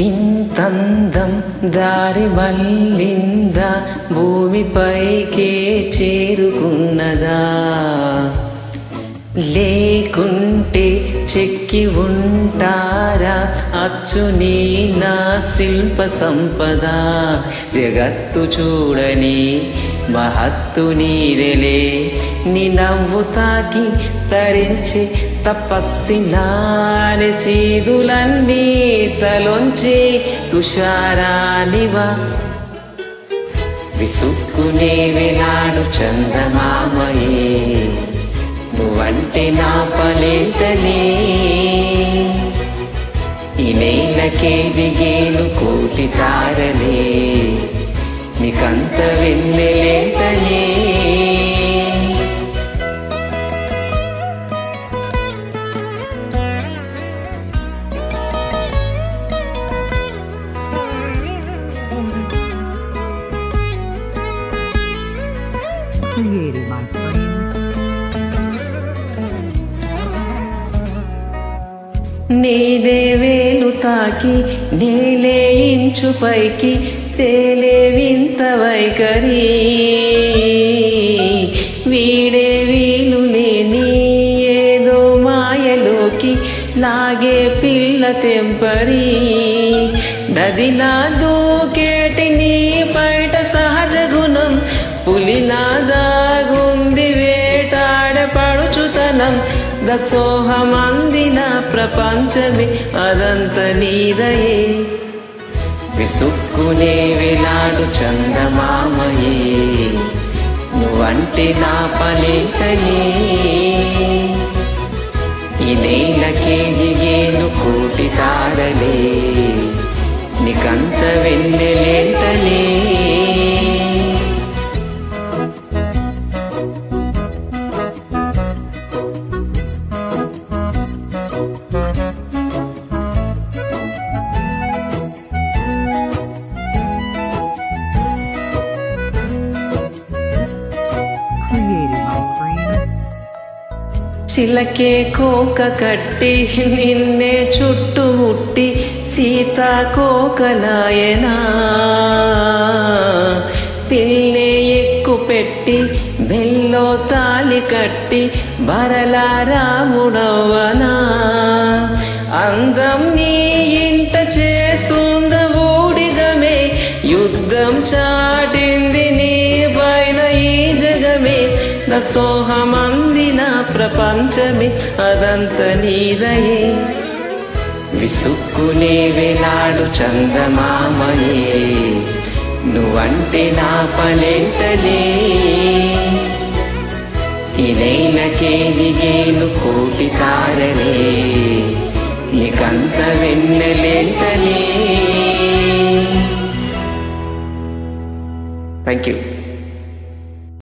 ఇంతందం దారి మళ్ళిందా భూమిపైకే చేరుకున్నదా లేకుంటే చెక్కి ఉంటారా అచ్చుని నా శిల్ప సంపద జగత్తు చూడని మహత్తు నీదెలే నీ నవ్వు తాకి తరించి తపస్సిలాని సీదులన్నీ తలొంచి తుషారానివా విసుక్కునే వేలాడు చందమామయే నువ్వంటే నా పలేటనే ఈ నేలకే దిగేను కోటి తారలే నీకంత వెన్నెలేటనే created my friend. నీదే వేలు తాకి నేలే ఇంచు పైకి తేలే వింత వైఖరి వీడే వీలు లేని ఏదో మాయలోకి లాగే పిల్ల తెంపరి దదిలా దూకేటి నీ బయట సహజ గుణం పులిలా దాగుంది వేటాడ పడుచుతనం దసోహమందిన ప్రపంచమే అదంత నీదయే విసుక్కునే వేలాడు చందమామయే నువ్వంటే నా పలేటనే ఈ నేలకే దిగేను కోటి తారలే నీకంత వెన్నెలేటనే Created my friend. చిలకే కోక కట్టి నిన్నే చుట్టుముట్టి సీతాకోకలాయనా పిల్లే ఎక్కు పెట్టి బెల్లో తాలి కట్టి బరలా రాముడవనా అందం నీ ఇంట చేస్తుంద ఊడిగమే యుద్ధం చాటింది నీ పైన ఈ జగమే దసోహమందిన ప్రపంచమే అదంత నీదయే విసుక్కునే వేలాడు చందమామయే నువ్వంటే నా పలేటలే ఈ నేలకే దిగేను కోటి తారలే నీకంత వెన్నెలేటలే థ్యాంక్ యూ